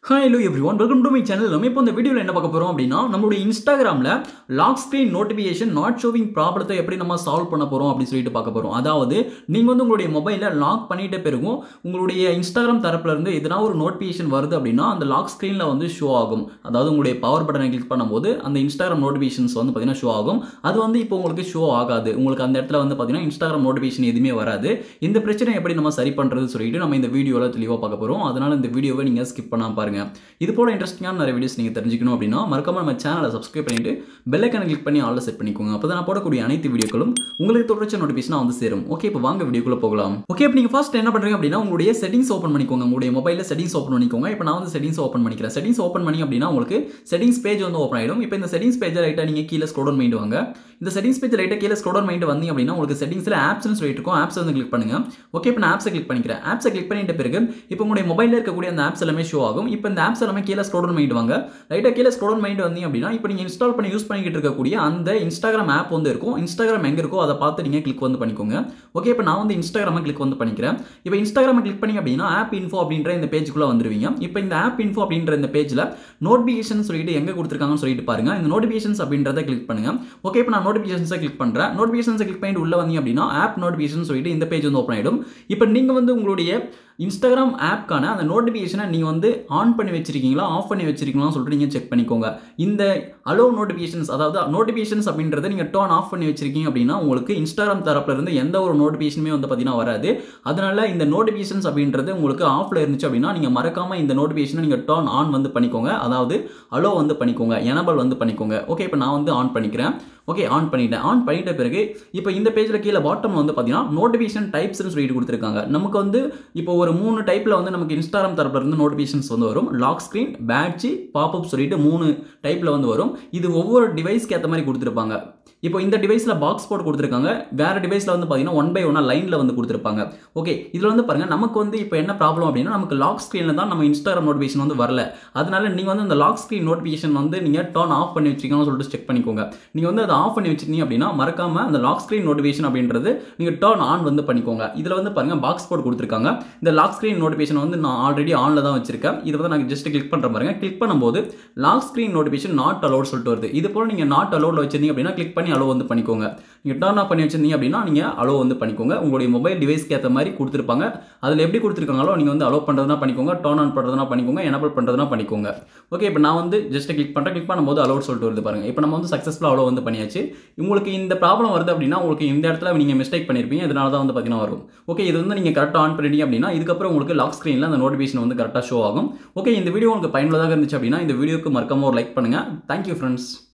hi hello everyone welcome to my channel நம்ம இப்போ இந்த வீடியோவில் என்ன பார்க்க போகிறோம் அப்படின்னா நம்மளுடைய இன்ஸ்டாகிராமில் lock screen notification not showing ப்ராப்ளத்தை எப்படி நம்ம சால்வ் பண்ண போகிறோம் அப்படின்னு சொல்லிட்டு பார்க்க போகிறோம் அதாவது நீங்கள் வந்து உங்களுடைய மொபைலில் லாக் பண்ணிட்ட பிறகும் உங்களுடைய இன்ஸ்டாகிராம் தரப்புல இருந்து எதனா ஒரு நோட்டிஃபிகேஷன் வருது அப்படின்னா அந்த லாக் ஸ்க்ரீனில் வந்து ஷோ ஆகும் அதாவது உங்களுடைய பவர் பட்டனை கிளிக் பண்ணும்போது அந்த இன்ஸ்டாகிராம் நோட்டிஃபிகேஷன்ஸ் வந்து பார்த்தீங்கன்னா ஷோ ஆகும் அது வந்து இப்போ உங்களுக்கு ஷோ ஆகாது உங்களுக்கு அந்த இடத்துல வந்து பார்த்தீங்கன்னா இன்ஸ்டாகிராம் நோட்டிஃபிகேஷன் எதுவுமே வராது இந்த பிரச்சனை எப்படி நம்ம சரி பண்ணுறது சொல்லிட்டு நம்ம இந்த வீடியோவில் தெளிவாக பார்க்க போகிறோம் அதனால் இந்த வீடியோவை நீங்கள் ஸ்கிப் பண்ணாமல் பாருங்க இது போல இன்ட்ரெஸ்டிங்கான நிறைய வீடியோஸ் நீங்கள் தெரிஞ்சுக்கணும் அப்படின்னா மறக்காம நம்ம சேனலை சப்ஸ்கிரைப் பண்ணிட்டு பெல் ஐக்கனை கிளிக் பண்ணி ஆல்ல செட் பண்ணிக்கோங்க அப்போ நான் போடக்கூடிய அனைத்து வீடியோக்களும் உங்களுக்கு தொடர்ச்சி நோட்டிஃபிகேஷன் வந்து சேரும் ஓகே இப்போ வாங்க வீடியோக்குள்ள போகலாம் ஓகே இப்போ நீங்கள் ஃபர்ஸ்ட் என்ன பண்ணுறீங்க அப்படின்னா உங்களுடைய செட்டிங்ஸ் ஓப்பன் பண்ணிக்கோங்க உங்களுடைய மொபைலில் செட்டிங்ஸ் ஓப்பன் பண்ணிக்கோங்க இப்போ நான் வந்து செட்டிங்ஸ் ஓப்பன் பண்ணிக்கிறேன் செட்டிங்ஸ் ஓப்பன் பண்ணி அப்படின்னா உங்களுக்கு செட்டிங்ஸ் பேஜ் வந்து ஓப்பன் ஆகிடும் இப்போ இந்த செட்டிங்ஸ் பேஜை லைட்டாக நீங்கள் கீழே ஸ்க்ரோல் டவுன் பண்ணிட்டு வாங்க இந்த செட்டிங்ஸ் பேஜ் லைட்டாக கீழே ஸ்க்ரோல் டவுன் பண்ணிட்டு வந்தீங்க அப்படின்னா உங்களுக்கு செட்டிங்ஸில் ஆப்ஸ்னு சொல்லிட்டு இருக்கும் ஆப்ஸ் வந்து கிளிக் பண்ணுங்க ஓகே இப்போ நான் ஆப்ஸை கிளிக் பண்ணிக்கிறேன் ஆப்ஸை கிளிக் பண்ணிட்ட பிறகு இப்போ உங்களுடைய மொபைலில் இருக்கக்கூடிய அந்த ஆப்ஸ் எல்லாமே ஷோ ஆகும் இப்போ இந்த ஆப்ஸ் எல்லாமே கீழே ஸ்க்ரோல் டவுன் பண்ணிட்டு வாங்க லைட்டாக கீழே ஸ்க்ரோல் டவுன் பண்ணிட்டு வந்தீங்க அப்படின்னா இப்போ நீங்கள் இன்ஸ்டால் பண்ணி யூஸ் பண்ணிக்கிட்டு இருக்கக்கூடிய அந்த இன்ஸ்டாகிராம் ஆப் வந்து இருக்கும் இன்ஸ்டாகிராம் எங்கே இருக்கோ அதை பார்த்து நீங்கள் கிளிக் வந்து பண்ணிக்கோங்க ஓகே இப்போ நான் வந்து இன்ஸ்டாகிராமை கிளிக் வந்து பண்ணிக்கிறேன் இப்போ இன்ஸ்டாகிராமை கிளிக் பண்ணி அப்படின்னா ஆப் இன்ஃபோ அப்படின்ற இந்த பேஜுக்குள்ளே வந்துருவீங்க இப்போ இந்த ஆப் இன்ஃபோ அப்படின்ற இந்த பேஜில் நோட்டிஃபிகேஷன் சொல்லிட்டு எங்கே கொடுத்துருக்காங்கன்னு சொல்லிட்டு பாருங்க இந்த நோட்டிஃபிகேஷன்ஸ் அப்படின்றத கிளிக் பண்ணுங்க ஓகே இப்போ நான் நோட்டிஃபிகேஷன்ஸை கிளிக் பண்ணுறேன் நோட்டிஃபிகேஷன்ஸை கிளிக் பண்ணிட்டு உள்ள வந்தீங்க அப்படின்னா ஆப் நோட்டிஃபிகேஷன் சொல்லிட்டு இந்த பேஜ் வந்து ஓப்பன் ஆகிடும் இப்போ நீங்கள் வந்து உங்களுடைய இன்ஸ்டாகிராம் ஆப்க்கான அந்த நோட்டிஃபிகேஷனை நீங்கள் வந்து ஆன் பண்ணி வச்சிருக்கீங்களா ஆஃப் பண்ணி வச்சிருக்கீங்களா சொல்லிட்டு நீங்கள் செக் பண்ணிக்கோங்க இந்த அலோ நோட்டிஃபிகேஷன்ஸ் அதாவது நோட்டிஃபிகேஷன்ஸ் அப்படின்றத நீங்கள் டர்ன் ஆஃப் பண்ணி வச்சிருக்கீங்க அப்படின்னா உங்களுக்கு இன்ஸ்டாகிராம் தரப்புல இருந்து எந்த ஒரு நோட்டிஃபிகேஷனுமே வந்து பார்த்தீங்கன்னா வராது அதனால இந்த நோட்டிஃபிகேஷன்ஸ் அப்படின்றது உங்களுக்கு ஆஃப்ல இருந்துச்சு அப்படின்னா நீங்கள் மறக்காம இந்த நோட்டிஃபிகேஷனை நீங்கள் டர்ன் ஆன் வந்து பண்ணிக்கோங்க அதாவது அலோ வந்து பண்ணிக்கோங்க எனபிள் வந்து பண்ணிக்கோங்க ஓகே இப்போ நான் வந்து ஆன் பண்ணிக்கிறேன் ஓகே ஆன் பண்ணிட்டேன் ஆன் பண்ணிட்ட பிறகு இப்போ இந்த பேஜில் கீழே பாட்டம் வந்து பார்த்தீங்கன்னா நோட்டிஃபிகேஷன் டைப்ஸ்னு சொல்லிட்டு கொடுத்துருக்காங்க நமக்கு வந்து இப்போ ஒரு மூணு டைப்பில் வந்து நமக்கு இன்ஸ்டாகிராம் தரப்புல இருந்து நோட்டிஃபிகேஷன்ஸ் வந்து வரும் லாக் ஸ்க்ரீன் பேட்சி பாப்அப் சொல்லிட்டு மூணு டைப்பில் வந்து வரும் இது ஒவ்வொரு டிவைஸ்க்கு ஏற்ற மாதிரி கொடுத்துருப்பாங்க இப்போ இந்த டிவைஸில் பாக்ஸ் போட்டு கொடுத்துருக்காங்க வேறு டிவைஸில் வந்து பார்த்தீங்கன்னா ஒன் பை ஒன்னாக லைனில் வந்து கொடுத்துருப்பாங்க ஓகே இதில் வந்து பாருங்கள் நமக்கு வந்து இப்போ என்ன ப்ராப்ளம் அப்படின்னா நமக்கு லாக் ஸ்க்ரீனில் தான் நம்ம இன்ஸ்டாகிராம் நோட்டிஃபிகேஷன் வந்து வரல அதனால நீங்கள் வந்து அந்த லாக் ஸ்க்ரீன் நோட்டிஃபிகேஷன் வந்து நீங்கள் டர்ன் ஆஃப் பண்ணி வச்சிருக்கீங்கன்னு சொல்லிட்டு செக் பண்ணிக்கோங்க நீங்கள் வந்து அதை ஆஃப் பண்ணி வச்சிருந்தீங்க அப்படின்னா மறக்காம அந்த லாக் ஸ்க்ரீன் நோட்டிஃபிகேஷன் அப்படின்றது நீங்கள் டர்ன் ஆன் வந்து பண்ணிக்கோங்க இதில் வந்து பாருங்கள் பாக்ஸ் போட்டு கொடுத்துருக்காங்க இந்த லாக் ஸ்க்ரீன் நோட்டிஃபிகேஷன் வந்து நான் ஆல்ரெடி ஆனில் தான் வச்சிருக்கேன் இதை வந்து நான் ஜஸ்ட் கிளிக் பண்ணுற பாருங்க கிளிக் பண்ணும்போது lock screen notification not allowed சொல்லிட்டு வருது இது போல் நீங்கள் நாட் அலோட் வச்சிருந்தீங்க அப்படின்னா கிளிக் பண்ணி அலோ வந்து பண்ணிக்கோங்க நீங்கள் டர்ன் ஆஃப் பண்ணி வச்சிருந்தீங்க அப்படின்னா நீங்கள் அலோ வந்து பண்ணிக்கோங்க உங்களுடைய மொபைல் டிவைஸ்க்கு ஏற்ற மாதிரி கொடுத்துருப்பாங்க அதில் எப்படி கொடுத்துருக்காங்களோ நீங்கள் வந்து அலோ பண்ணுறதுனா பண்ணிக்கோங்க டர்ன் ஆன் பண்ணுறதுனா பண்ணிக்கோங்க எனபிள் பண்ணுறதுனா பண்ணிக்கோங்க ஓகே இப்போ நான் வந்து ஜஸ்ட் கிளிக் பண்ணுறேன் கிளிக் பண்ணும்போது அலோட் சொல்லிட்டு வருது பாருங்க இப்போ நம்ம வந்து சக்ஸஸ்ஃபுல்லாக அலோ வந்து பண்ணியாச்சு உங்களுக்கு இந்த ப்ராப்ளம் வருது அப்படின்னா உங்களுக்கு இந்த இடத்துல நீங்கள் மிஸ்டேக் பண்ணியிருப்பீங்க இதனால தான் வந்து பார்த்தீங்கன்னா வரும் ஓகே இது வந்து நீங்கள் கரெக்டாக ஆன் பண்ணிட்டீங்க அப்படின்னா இதுக்கப்புறம் உங்களுக்கு லாக் ஸ்க்ரீனில் அந்த நோட்டிஃபிகேஷன் வந்து கரெக்டாக ஷோ ஆகும் ஓகே இந்த வீடியோ உங்களுக்கு பயனுள்ளதாக இருந்துச்சு அப்படின்னா இந்த வீடியோக்கு மறக்காம ஒரு லைக் பண்ணுங்கள் தேங்க்யூ ஃப்ரெண்ட்ஸ்